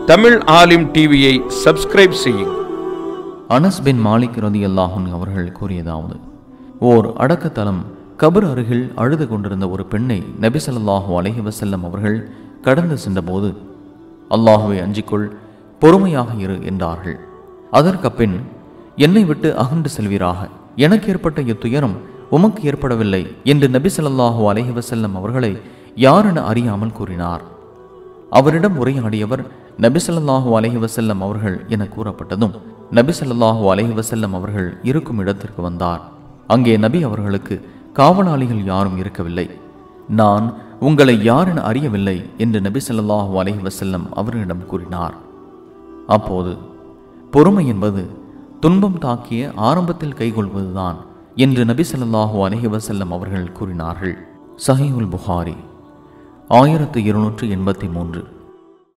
தமிழ் ஆலிம் டிவியை சப்ஸ்கிரைப் செய்யுங்கள் அனஸ் பின் மாலிக் ரதியல்லாஹுன் அவர்கள் கூறியதாவது ஓர் அடக்கத்தலம் கபர் அருகில் அழுது கொண்டிருந்த ஒரு பெண்ணை நபி ஸல்லல்லாஹு அலைஹி வஸல்லம் அவர்கள் கடந்து சென்றபோது அல்லாஹுவை அஞ்சிக்கொள் பொறுமையாக இரு என்றார்கள் அதற்கு பின் என்னை விட்டு அகன்று செல்வீராக எனக்கு ஏற்பட்ட இத்துயரம் உமக்கு ஏற்படவில்லை என்று நபி ஸல்லல்லாஹு அலைஹி வஸல்லம் அவர்களை யாரென அறியாமல் கூறினார் அவரிடம் உரையாடியவர் நபி ஸல்லல்லாஹு அலைஹி வஸல்லம் அவர்கள் என கூறப்பட்டதும் நபி ஸல்லல்லாஹு அலைஹி வஸல்லம் அவர்கள் இருக்கும் இடத்திற்கு வந்தார் அங்கே நபி அவர்களுக்கு காவலாளிகள் யாரும் இருக்கவில்லை நான் உங்களை யார் என அறியவில்லை என்று நபி ஸல்லல்லாஹு அலைஹி வஸல்லம் அவர்களிடம் கூறினார் அப்போது பொறுமை என்பது துன்பம் தாக்கிய ஆரம்பத்தில் கைகொள்வதுதான் என்று நபி ஸல்லல்லாஹு அலைஹி வஸல்லம் அவர்கள் கூறினார்கள் சஹீஹுல் புகாரி ஆயிரத்து இருநூற்று எண்பத்தி மூன்று